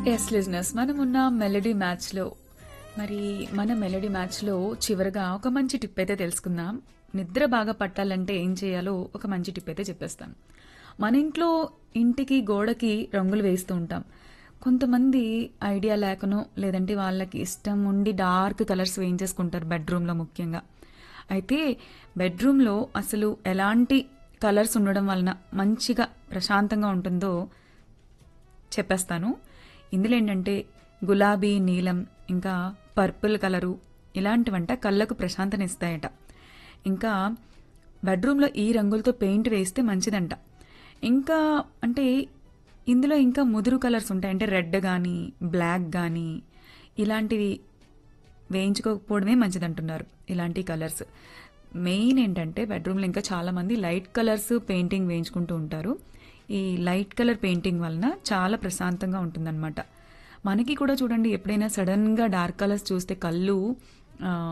yes లిజినెస్ మనం ఉన్న మెలడీ మ్యాచ్లో మరి మన మెలడీ మ్యాచ్లో చివరగా ఒక మంచి టిప్ అయితే తెలుసుకుందాం నిద్ర బాగా పట్టాలంటే ఏం చేయాలో ఒక మంచి టిప్ అయితే చెప్పేస్తాను మన ఇంట్లో ఇంటికి గోడకి రంగులు వేస్తూ ఉంటాం కొంతమంది ఐడియా లేకనో లేదంటే వాళ్ళకి ఇష్టం ఉండి డార్క్ కలర్స్ వేయించేసుకుంటారు బెడ్రూమ్లో ముఖ్యంగా అయితే బెడ్రూమ్లో అసలు ఎలాంటి కలర్స్ ఉండడం వలన మంచిగా ప్రశాంతంగా ఉంటుందో చెప్పేస్తాను ఇందులో ఏంటంటే గులాబీ నీలం ఇంకా పర్పుల్ కలరు ఇలాంటివంట కళ్ళకు ప్రశాంతనిస్తాయట ఇంకా బెడ్రూమ్లో ఈ రంగులతో పెయింట్ వేస్తే మంచిదంట ఇంకా అంటే ఇందులో ఇంకా ముదురు కలర్స్ ఉంటాయి అంటే రెడ్ కానీ బ్లాక్ కానీ ఇలాంటివి వేయించుకోకపోవడమే మంచిదంటున్నారు ఇలాంటి కలర్స్ మెయిన్ ఏంటంటే బెడ్రూమ్లో ఇంకా చాలామంది లైట్ కలర్స్ పెయింటింగ్ వేయించుకుంటూ ఉంటారు ఈ లైట్ కలర్ పెయింటింగ్ వలన చాలా ప్రశాంతంగా ఉంటుందన్నమాట మనకి కూడా చూడండి ఎప్పుడైనా సడన్గా డార్క్ కలర్స్ చూస్తే కళ్ళు ఆ,